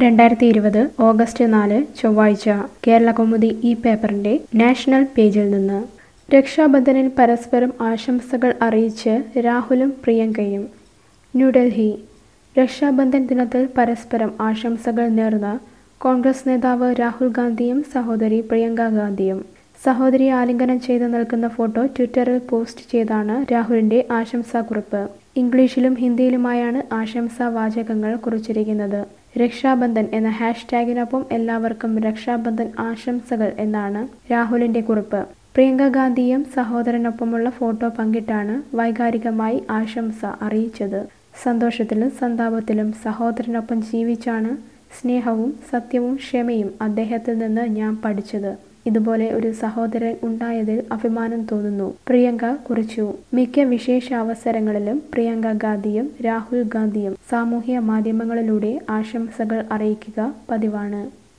രണ്ടായിരത്തി ഇരുപത് ഓഗസ്റ്റ് നാല് ചൊവ്വാഴ്ച കേരള കൗമുദി ഈ പേപ്പറിന്റെ നാഷണൽ പേജിൽ നിന്ന് രക്ഷാബന്ധനിൽ പരസ്പരം ആശംസകൾ അറിയിച്ച് രാഹുലും പ്രിയങ്കയും ന്യൂഡൽഹി രക്ഷാബന്ധൻ ദിനത്തിൽ പരസ്പരം ആശംസകൾ നേർന്ന കോൺഗ്രസ് നേതാവ് രാഹുൽ ഗാന്ധിയും സഹോദരി പ്രിയങ്ക ഗാന്ധിയും സഹോദരി ആലിംഗനം ചെയ്ത് നിൽക്കുന്ന ഫോട്ടോ ട്വിറ്ററിൽ പോസ്റ്റ് ചെയ്താണ് രാഹുലിന്റെ ആശംസാക്കുറിപ്പ് ഇംഗ്ലീഷിലും ഹിന്ദിയിലുമായാണ് ആശംസാ വാചകങ്ങൾ കുറിച്ചിരിക്കുന്നത് രക്ഷാബന്ധൻ എന്ന ഹാഷ്ടാഗിനൊപ്പം എല്ലാവർക്കും രക്ഷാബന്ധൻ ആശംസകൾ എന്നാണ് രാഹുലിന്റെ കുറിപ്പ് പ്രിയങ്ക ഗാന്ധിയും സഹോദരനൊപ്പമുള്ള ഫോട്ടോ പങ്കിട്ടാണ് വൈകാരികമായി ആശംസ അറിയിച്ചത് സന്തോഷത്തിലും സന്താപത്തിലും സഹോദരനൊപ്പം ജീവിച്ചാണ് സ്നേഹവും സത്യവും ക്ഷമയും അദ്ദേഹത്തിൽ നിന്ന് ഞാൻ പഠിച്ചത് ഇതുപോലെ ഒരു സഹോദരൻ ഉണ്ടായതിൽ അഭിമാനം തോന്നുന്നു പ്രിയങ്ക കുറിച്ചു മിക്ക വിശേഷ അവസരങ്ങളിലും പ്രിയങ്ക ഗാന്ധിയും രാഹുൽ ഗാന്ധിയും സാമൂഹ്യ മാധ്യമങ്ങളിലൂടെ ആശംസകൾ അറിയിക്കുക പതിവാണ്